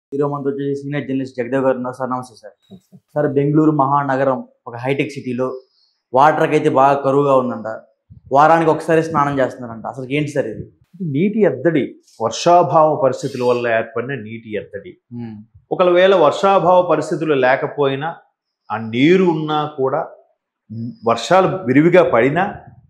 Hero మనతో వచ్చేసి senior journalist Jagdev గారు ఉన్నారు సార్ నమస్తే సార్ సార్ బెంగళూరు మహానగరం ఒక హైటెక్ సిటీలో వాటర్కి అయితే బాగా కరువుగా ఉందంట వారానికి ఒకసారి స్నానం చేస్తున్నారంట అసలు ఏంటి సార్ ఇది నీటి ఎద్దడి వర్షాభావ పరిస్థితుల వల్ల ఏర్పడిన నీటి ఎద్దడి ఉమ్, ఒకవేళ వర్షాభావ పరిస్థితులు లేకపోయినా ఆ నీరు ఉన్నా కూడా వర్షాలు విరివిగా పడినా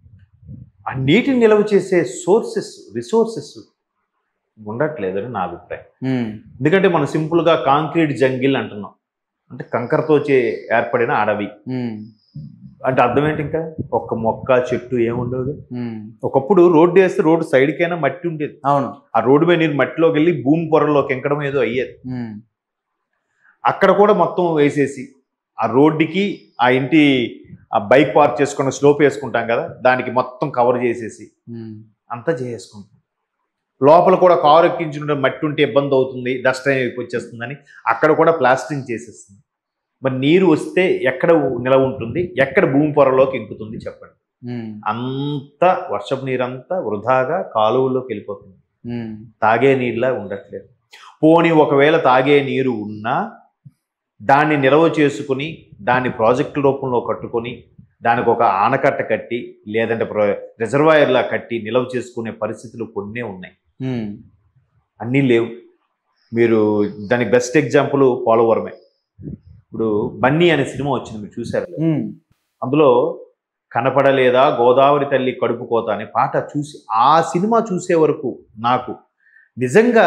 ఆ నీటిని నిల్వ చేసే సోర్సెస్ రిసోర్సెస్ ఉండట్లేదని నా అభిప్రాయం ఉమ్, ఎందుకంటే మనం సింపుల్గా కాంక్రీట్ జంగిల్ అంటున్నాం అంటే కంకరతో చే ఏర్పడిన అడవి ఉమ్, అంటే అర్థం ఏంటి ఇంకా ఒక్క మొక్క చెట్టు ఏముండదు ఉమ్. ఒకప్పుడు రోడ్డు వేస్తే రోడ్డు సైడ్కైనా మట్టి ఉండేది అవును ఆ రోడ్డు మీద నీరు మట్టిలోకి వెళ్ళి భూమి పొరలోకి ఎంకడం ఏదో అయ్యేది ఉమ్, అక్కడ కూడా మొత్తం వేసేసి ఆ రోడ్డుకి ఆ ఇంటి ఆ బైక్ పార్క్ చేసుకున్న స్లోప్ వేసుకుంటాం కదా దానికి మొత్తం కవర్ చేసేసి ఉమ్, అంతా చేసుకుంటాం లోపల కూడా కారు ఎక్కించుకుంటే మట్టి ఉంటే ఇబ్బంది అవుతుంది డస్ట్ అయిపోయి వచ్చేస్తుందని అక్కడ కూడా ప్లాస్టింగ్ చేసేస్తుంది మరి నీరు వస్తే ఎక్కడ నిలవ ఉంటుంది ఎక్కడ భూమి పొరలోకి ఇంకుతుంది చెప్పండి ఉమ్, అంతా వర్షపు నీరంతా వృధాగా కాలువలోకి వెళ్ళిపోతుంది ఉమ్, తాగే నీరులా ఉండట్లేదు పోనీ ఒకవేళ తాగే నీరు ఉన్నా దాన్ని నిల్వ చేసుకుని దాన్ని ప్రాజెక్టు రూపంలో కట్టుకొని దానికి ఒక ఆనకట్ట కట్టి లేదంటే రిజర్వాయర్లా కట్టి నిల్వ చేసుకునే పరిస్థితులు కొన్నే ఉన్నాయి ఉమ్, అన్నీ లేవు మీరు దానికి బెస్ట్ ఎగ్జాంపుల్ పోలవరమే ఇప్పుడు బన్నీ అనే సినిమా వచ్చింది మీరు చూశారు ఉమ్, అందులో కనపడలేదా గోదావరి తల్లి కడుపు కోత అనే పాట చూసి ఆ సినిమా చూసే వరకు నాకు నిజంగా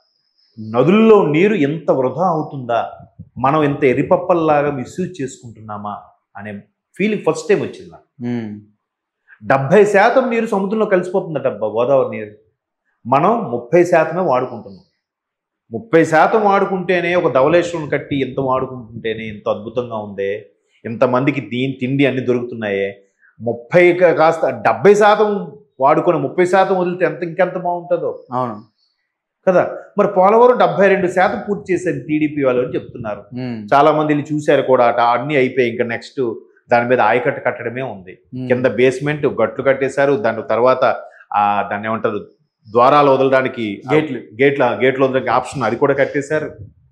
నదుల్లో నీరు ఎంత వృధా అవుతుందా మనం ఎంత ఎరిపప్పల్లాగా మిస్యూజ్ చేసుకుంటున్నామా అనే ఫీలింగ్ ఫస్ట్ టైం వచ్చింది నాకు ఉమ్, డెబ్భై శాతం నీరు సముద్రంలో కలిసిపోతుందట అబ్బా గోదావరి నీరు మనం ముప్పై శాతమే వాడుకుంటున్నాం ముప్పై శాతం వాడుకుంటేనే ఒక ధవలేశ్వరం కట్టి ఎంత వాడుకుంటుంటేనే ఎంత అద్భుతంగా ఉందే ఎంతమందికి దీని తిండి అన్ని దొరుకుతున్నాయే ముప్పై కా- కాస్త డెబ్బై శాతం వాడుకొని ముప్పై శాతం వదిలితే ఎంత ఇంకెంత బాగుంటుందో అవును కదా మరి పోలవరం డెబ్బై రెండు శాతం పూర్తి చేశారు టీడీపీ వాళ్ళు అని చెప్తున్నారు ఉమ్, చాలా మంది వెళ్ళి చూశారు కూడా అట అన్నీ అయిపోయి ఇంకా నెక్స్ట్ దాని మీద ఆయకట్టు కట్టడమే ఉంది ఉమ్, కింద బేస్మెంట్ గట్లు కట్టేశారు దాని తర్వాత ఆ దాన్ని ఏమంటారు ద్వారాలు వదలడానికి గేట్లు. గేట్ల గేట్లు వదలడానికి ఆప్షన్ అది కూడా కట్టేశారు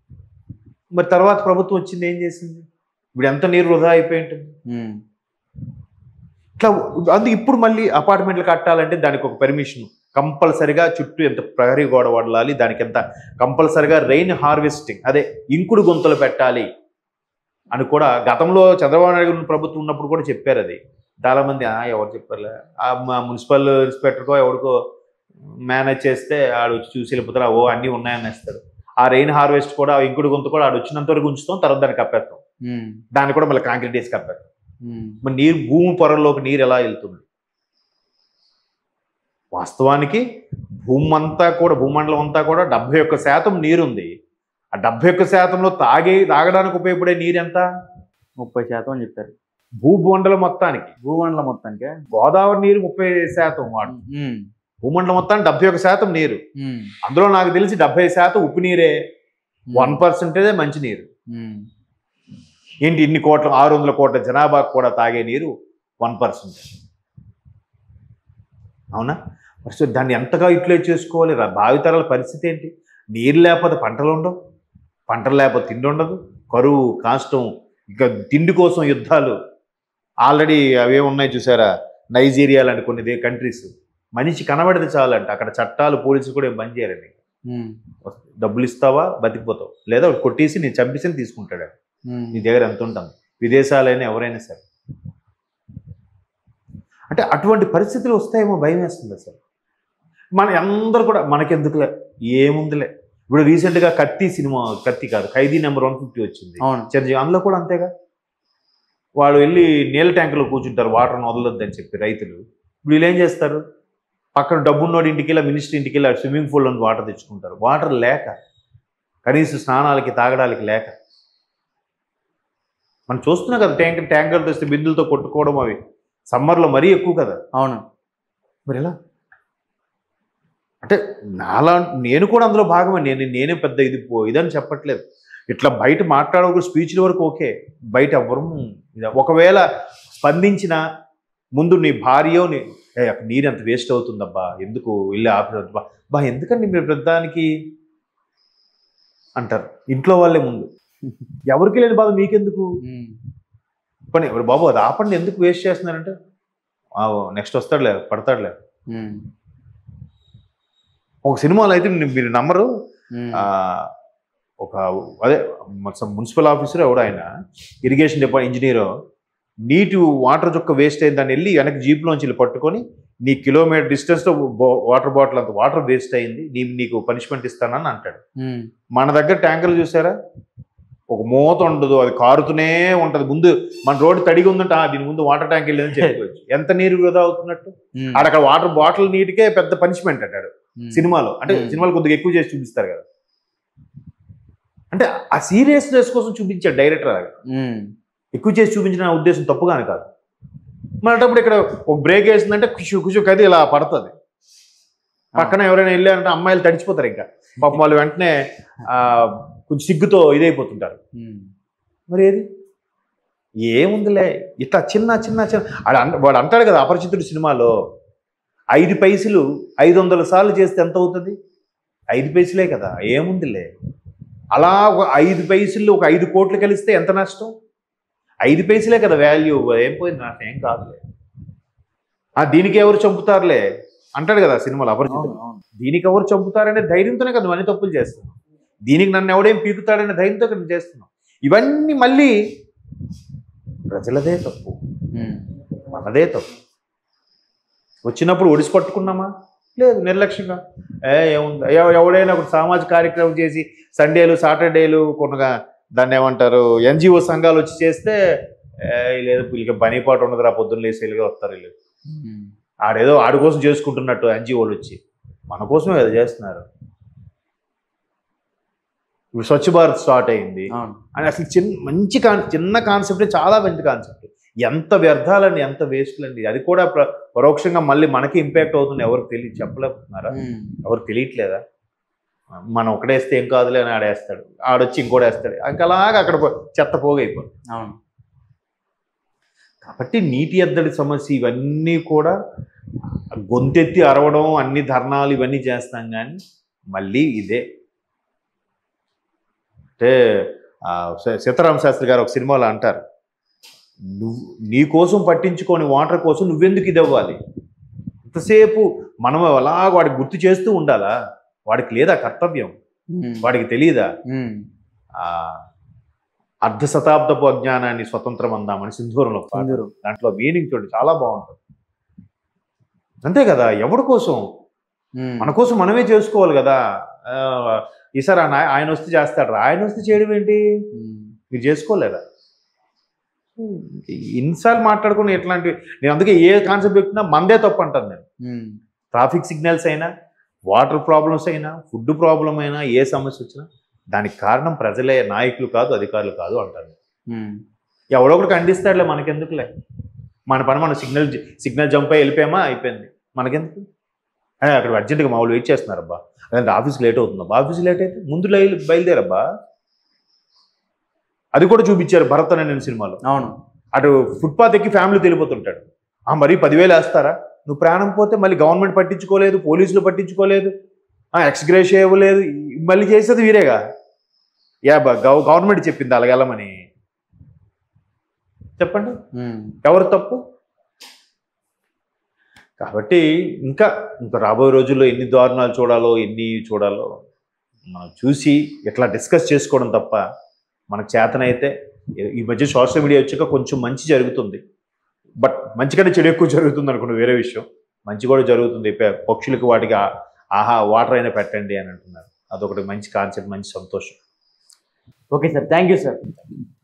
మరి తర్వాత ప్రభుత్వం వచ్చింది ఏం చేసింది ఇప్పుడు ఎంత నీరు వృధా అయిపోయి ఉంటుంది ఉమ్, ఇట్లా అందుకు ఇప్పుడు మళ్ళీ అపార్ట్మెంట్లు కట్టాలంటే దానికి ఒక పర్మిషన్ కంపల్సరిగా చుట్టూ ఎంత ప్రహరీ గోడ వడలాలి దానికి ఎంత కంపల్సరిగా రెయిన్ హార్వెస్టింగ్ అదే ఇంకుడు గుంతలు పెట్టాలి అని కూడా గతంలో చంద్రబాబు నాయుడు గారి ప్రభుత్వం ఉన్నప్పుడు కూడా చెప్పారు అది చాలా మంది "ఆ, ఎవరు చెప్పారులే ఆ మా మున్సిపల్ ఇన్స్పెక్టర్కో ఎవరికో మేనేజ్ చేస్తే ఆడు వచ్చి చూసి వెళ్ళిపోతారు ఓ అన్నీ ఉన్నాయనేస్తారు ఆ రెయిన్ హార్వెస్ట్ కూడా ఆ ఇంకుడు గుంత కూడా ఆడు వచ్చినంత వరకు ఉంచుతాం తర్వాత దాన్ని కప్పేస్తాం ఉమ్, దాన్ని కూడా మళ్ళీ కాంక్రీట్ వేసి కప్పేస్తాం ఉమ్, మరి నీరు భూమి పొరల్లోకి నీరు ఎలా వెళ్తుంది వాస్తవానికి భూమి అంతా కూడా భూమండలం అంతా కూడా డెబ్బై ఒక్క శాతం నీరుంది ఆ డెబ్బై ఒక్క శాతంలో తాగే తాగడానికి ఉపయోగపడే నీరు ఎంత ముప్పై శాతం అని చెప్పారు భూమండలం మొత్తానికి భూమండలం మొత్తానికి గోదావరి నీరు ముప్పై శాతం వాడు ఉమ్, భూమండలం మొత్తానికి డెబ్బై ఒక శాతం నీరు ఉమ్, అందులో నాకు తెలిసి డెబ్బై శాతం ఉప్పు నీరే వన్ పర్సెంటేజే మంచి నీరు ఉమ్, ఏంటి ఇన్ని కోట్ల ఆరు వందల కోట్ల జనాభాకు కూడా తాగే నీరు వన్ పర్సెంట్ అవునా మరి సో దాన్ని ఎంతగా యూటిలైజ్ చేసుకోవాలి రా- భావితరాల పరిస్థితి ఏంటి నీరు లేకపోతే పంటలు ఉండవు పంటలు లేకపోతే తిండి ఉండదు కరువు కాష్టం ఇక తిండి కోసం యుద్ధాలు ఆల్రెడీ అవే ఉన్నాయి చూసారా నైజీరియా లాంటి కొన్ని కంట్రీస్ మనిషి కనబడితే చాలంట అక్కడ చట్టాలు పోలీసులు కూడా ఏం బంద్ చేయాలండి ఉమ్, డబ్బులు ఇస్తావా బతికిపోతావు లేదా వాడు కొట్టేసి నేను చంపేసి తీసుకుంటాడు వాడు. ఉమ్, నీ దగ్గర ఎంత ఉంటుంది విదేశాలైనా ఎవరైనా సరే అంటే అటువంటి పరిస్థితులు వస్తాయేమో భయం వేస్తుంది అసలు మన అందరూ కూడా మనకెందుకులే ఏముందిలే ఇప్పుడు రీసెంట్గా కత్తి సినిమా కత్తి కాదు ఖైదీ నెంబర్ వన్ ఫిఫ్టీ వచ్చింది అవును చిరంజీవి అందులో కూడా అంతేగా వాళ్ళు వెళ్ళి నీళ్ళ ట్యాంకులో కూర్చుంటారు వాటర్ని వదలొద్దని చెప్పి రైతులు ఇప్పుడు వీళ్ళు ఏం చేస్తారు పక్కన డబ్బున్నోడి ఇంటికి వెళ్ళి మినిస్టర్ ఇంటికి వెళ్ళి స్విమ్మింగ్ పూల్లో వాటర్ తెచ్చుకుంటారు వాటర్ లేక కనీసం స్నానాలకి తాగడానికి లేక మనం చూస్తున్నాం కదా ట్యాంకర్ ట్యాంకర్ తెస్తే బిందులతో కొట్టుకోవడం అవి సమ్మర్లో మరీ ఎక్కువ కదా అవును మరి ఎలా అంటే నాలా నేను కూడా అందులో భాగమే నేను నేనే పెద్ద ఇది పో- ఇదని చెప్పట్లేదు ఇట్లా బయట మాట్లాడే స్పీచ్ల వరకు ఓకే బయట ఎవ్వరు ఇది- ఒకవేళ స్పందించిన ముందు నీ భార్యో నీ "ఏ, అక్కడ నీరు ఎంత వేస్ట్ అవుతుందబ్బా ఎందుకు వెళ్ళి ఆపి బా బా ఎందుకండి మీరు ప్రధానికి అంటారు ఇంట్లో వాళ్ళే ముందు ఎవరికి లేని బాధ మీకెందుకు పని ఎవరు బాబు అది ఆపండి ఎందుకు వేస్ట్ చేస్తున్నారంటే నెక్స్ట్ వస్తాడులే పడతాడులే ఒక సినిమాలో అయితే మీరు- మీరు నమ్మరు ఆ, ఒక అదే మొత్తం మున్సిపల్ ఆఫీసర్ ఎవడు ఆయన ఇరిగేషన్ డిపార్ట్మెంట్ ఇంజనీర్ నీటి వాటర్ చుక్క వేస్ట్ అయింది దాన్ని వెళ్ళి వెనక్కి జీప్లోంచి వెళ్ళి పట్టుకొని నీ కిలోమీటర్ డిస్టెన్స్లో వాటర్ బాటిల్ అంత వాటర్ వేస్ట్ అయింది నీ నీకు పనిష్మెంట్ ఇస్తానని అంటాడు మన దగ్గర ట్యాంకర్లు చూసారా ఒక మూత ఉండదు అది కారుతూనే ఉంటది ముందు మన రోడ్డు తడిగా ఉందంటే "ఆ, దీని ముందు వాటర్ ట్యాంక్ వెళ్ళేదని చెప్పుకోవచ్చు ఎంత నీరు వృధా అవుతున్నట్టు ఆడ అక్కడ వాటర్ బాటిల్ నీటికే పెద్ద పనిష్మెంట్ అంటాడు సినిమాలో అంటే Hmm. సినిమాలు కొద్దిగా ఎక్కువ చేసి చూపిస్తారు కదా అంటే ఆ సీరియస్నెస్ కోసం చూపించాడు డైరెక్టర్ అలాగా ఎక్కువ చేసి చూపించిన నా ఉద్దేశం తప్పుగానే కాదు మరటప్పుడు ఇక్కడ ఒక బ్రేక్ వేసిందంటే కుషు కుషు కది ఇలా పడుతుంది పక్కన ఎవరైనా వెళ్ళారంటే అమ్మాయిలు తడిచిపోతారు ఇంకా పాపం వాళ్ళు వెంటనే ఆ, కొంచెం సిగ్గుతో ఇదైపోతుంటారు మరి ఏది ఏముందిలే ఇట్లా చిన్న చిన్న చిన్న వాడు అంట- వాడు అంటాడు కదా అపరిచితుడు సినిమాలో ఐదు పైసలు ఐదు వందల సార్లు చేస్తే ఎంత అవుతుంది ఐదు పైసలే కదా ఏముందిలే అలా ఒక ఐదు పైసలు ఒక ఐదు కోట్లు కలిస్తే ఎంత నష్టం ఐదు పైసలే కదా వాల్యూ ఏం పోయింది నాకు ఏం కాదులే ఆ దీనికి ఎవరు చంపుతారులే అంటాడు కదా సినిమాలో అపరిచితుడు దీనికి ఎవరు చంపుతారనే ధైర్యంతోనే కదా అన్ని తప్పులు చేస్తున్నాం దీనికి నన్ను ఎవడేం పీకుతాడనే ధైర్యంతో కదా చేస్తున్నాం ఇవన్నీ మళ్ళీ ప్రజలదే తప్పు మనదే తప్పు వచ్చినప్పుడు ఒడిసి పట్టుకున్నామా లేదు నిర్లక్ష్యంగా ఏ ఏముంది ఎవ- ఎవడైనా ఒక సామాజిక కార్యక్రమం చేసి సండేలు సాటర్డేలు కొనగా దాన్ని ఏమంటారు ఎన్జిఓ సంఘాలు వచ్చి చేస్తే ఏ, లేదు వీళ్ళకి పనిపాటు ఉండదు రా పొద్దున్న లేసి వెళ్ళి వస్తారు వీళ్ళు ఆడేదో ఆడి కోసం చేసుకుంటున్నట్టు ఎన్జిఓలు వచ్చి మన కోసమే కదా చేస్తున్నారు ఇప్పుడు స్వచ్ఛ భారత్ స్టార్ట్ అయింది అవును అని అసలు చిన్న మంచి కాన్ చిన్న కాన్సెప్ట్ చాలా మంచి కాన్సెప్ట్ ఎంత వ్యర్థాలండి ఎంత వేస్ట్లండి అది కూడా ప్ర- పరోక్షంగా మళ్ళీ మనకి ఇంపాక్ట్ అవుతుంది ఎవరికి తెలియదు చెప్పలేకపోతున్నారా ఎవరికి తెలియట్లేదా మనం ఒకడేస్తే ఏం కాదులే అని ఆడేస్తాడు ఆడొచ్చి ఇంకోటి వేస్తాడు ఇంకా అలాగా అక్కడ పో- చెత్త పోగైపోతుంది అవును కాబట్టి నీటి ఎద్దడి సమస్య ఇవన్నీ కూడా గొంతెత్తి అరవడం అన్ని ధర్నాలు ఇవన్నీ చేస్తాం కానీ మళ్ళీ ఇదే అంటే ఆ, సీ- సీతారామ శాస్త్రి గారు ఒక సినిమాలో అంటారు నువ్వు నీ కోసం పట్టించుకొని వాటర్ కోసం నువ్వెందుకు ఇది అవ్వాలి ఎంతసేపు మనం అలా వాడికి గుర్తు చేస్తూ ఉండాలా వాడికి లేదా కర్తవ్యం వాడికి తెలియదా ఆ అర్ధ శతాబ్దపు అజ్ఞానాన్ని స్వతంత్రం అందామని సింధూరంలో పాట. అందరూ దాంట్లో మీనింగ్ చూడండి చాలా బాగుంటుంది అంతే కదా ఎవరి కోసం మన కోసం మనమే చేసుకోవాలి కదా ఆ, ఈసారి ఆయన ఆయన వస్తే చేస్తాడు రా. ఆయన వస్తే చేయడం ఏంటి మీరు చేసుకోలేదా ఇన్నిసార్లు మాట్లాడుకుని ఎట్లాంటివి నేను అందుకే ఏ కాన్సెప్ట్ పెట్టినా మందే తప్పు అంటాను నేను ట్రాఫిక్ సిగ్నల్స్ అయినా వాటర్ ప్రాబ్లమ్స్ అయినా ఫుడ్ ప్రాబ్లం అయినా ఏ సమస్య వచ్చినా దానికి కారణం ప్రజలే నాయకులు కాదు అధికారులు కాదు అంటారు ఎవడో ఒకటి ఖండిస్తాడులే మనకెందుకులే మన పని మనం సిగ్నల్ సిగ్నల్ జంప్ అయ్యి వెళ్ళిపోయామా అయిపోయింది మనకెందుకు అదే అక్కడ అర్జెంటుగా మామూలు వెయిట్ చేస్తున్నారబ్బా అదే ఆఫీస్కి లేట్ అవుతుందబ్బా ఆఫీస్కి లేట్ అయితే ముందు లై- బయలుదేరబ్బా అది కూడా చూపించారు భరత్ అనే నేను సినిమాలో అవును అటు ఫుట్పాత్ ఎక్కి ఫ్యామిలీ తెలిపోతుంటాడు ఆ మరి పదివేలు వేస్తారా నువ్వు ప్రాణం పోతే మళ్ళీ గవర్నమెంట్ పట్టించుకోలేదు పోలీసులు పట్టించుకోలేదు ఎక్స్గ్రేష్ ఇవ్వలేదు ఈ- మళ్ళీ చేసేది వీరేగా యా బా గవ- గవర్నమెంట్ చెప్పింది అలాగ వెళ్ళమని చెప్పండి ఎవరు తప్పు కాబట్టి ఇంకా ఇంకా రాబోయే రోజుల్లో ఎన్ని దారుణాలు చూడాలో ఎన్ని చూడాలో మనం చూసి ఇట్లా డిస్కస్ చేసుకోవడం తప్ప మనకు చేతనైతే ఈ మధ్య సోషల్ మీడియా వచ్చాక కొంచెం మంచి జరుగుతుంది బట్ మంచి కంటే చెడు ఎక్కువ జరుగుతుంది అనుకున్న వేరే విషయం మంచి కూడా జరుగుతుంది ప- పక్షులకు వాటికి ఆ- ఆహా వాటర్ అయినా పెట్టండి అని అంటున్నారు అదొకటి మంచి కాన్సెప్ట్ మంచి సంతోషం okay sir thank you sir